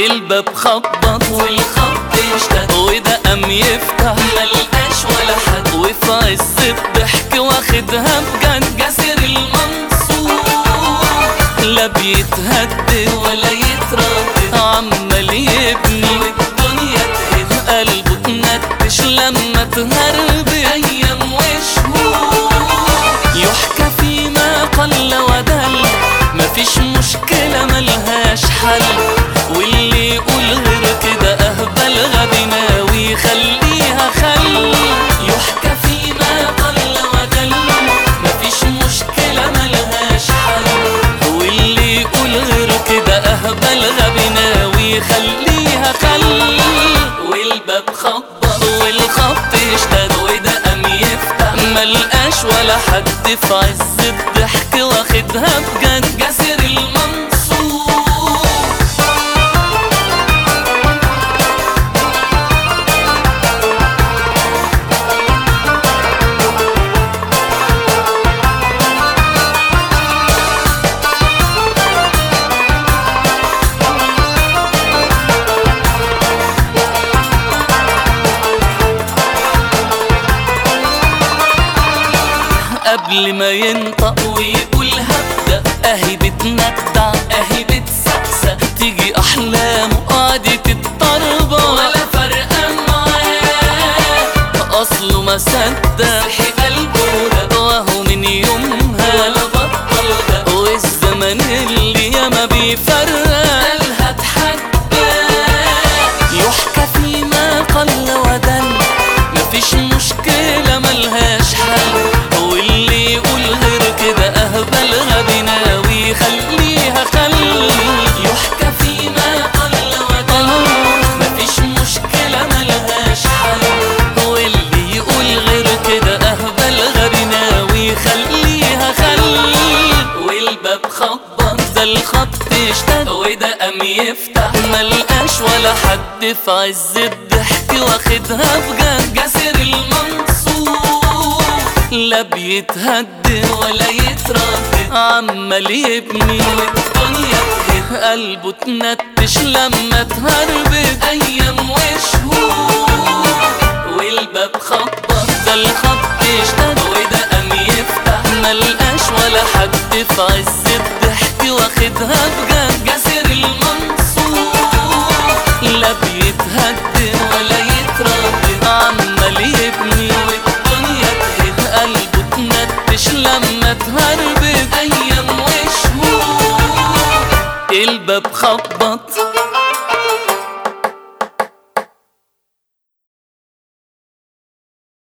الباب خبط والخط اشتد وده قام يفتح ملقاش ولا حد وفي عز الضحك واخدها بجد جسر المنصور لا بيتهدد ولا يتردد عمال يبني والدنيا تهد قلبه اتنتش لما تهرب ايام وشهور يحكى فيما قل ودل مفيش مشكلة ملهاش حل واللي يقول غير كده أهبل غبي ناوي خليها خل يحكى فيما قل ودل مفيش مشكلة ملهاش حل واللي يقول غير كده أهبل غبي ناوي خليها خل والباب خبط والخط اشتد وده قام يفتح ملقاش ولا حد في عز الضحك واخدها بجد جسر المنصور قبل ما ينطق ويقول هبدأ اهي بتندع اهي بتسقسق تيجي احلامه قعدت الطربة ولا فرقة معاه اصله ما صدق صحي قلبه ده وهو من يومها ولا بطل ده والزمن اللي ياما بيفرق قالها اتحدى يحكى فيما قل ودل مفيش مشكلة ملهاش حل واللي يقول غير كده أهبل غبي ناوي خليها خل يحكى فيما قل ودل مفيش مشكلة ملهاش حل واللي يقول غير كده أهبل غبي ناوي خليها خل والباب خبط ده الخط اشتد وده قام يفتح ملقاش ولا حد في عز الضحك واخدها بجد جسر المنصور لا بيتهد ولا يتردد عمال يبني والدنيا تهد قلبه اتنتش لما تهربت ايام وشهور والباب خبط ده الخط اشتد وده قام يفتح ملقاش ولا حد في عز الضحك واخدها بجد جسر المنصور لا بيتهد ولا يتردد عمال يبني والدنيا تهد قلبه اتنتش لما تهربت ايام وشهور الباب خبط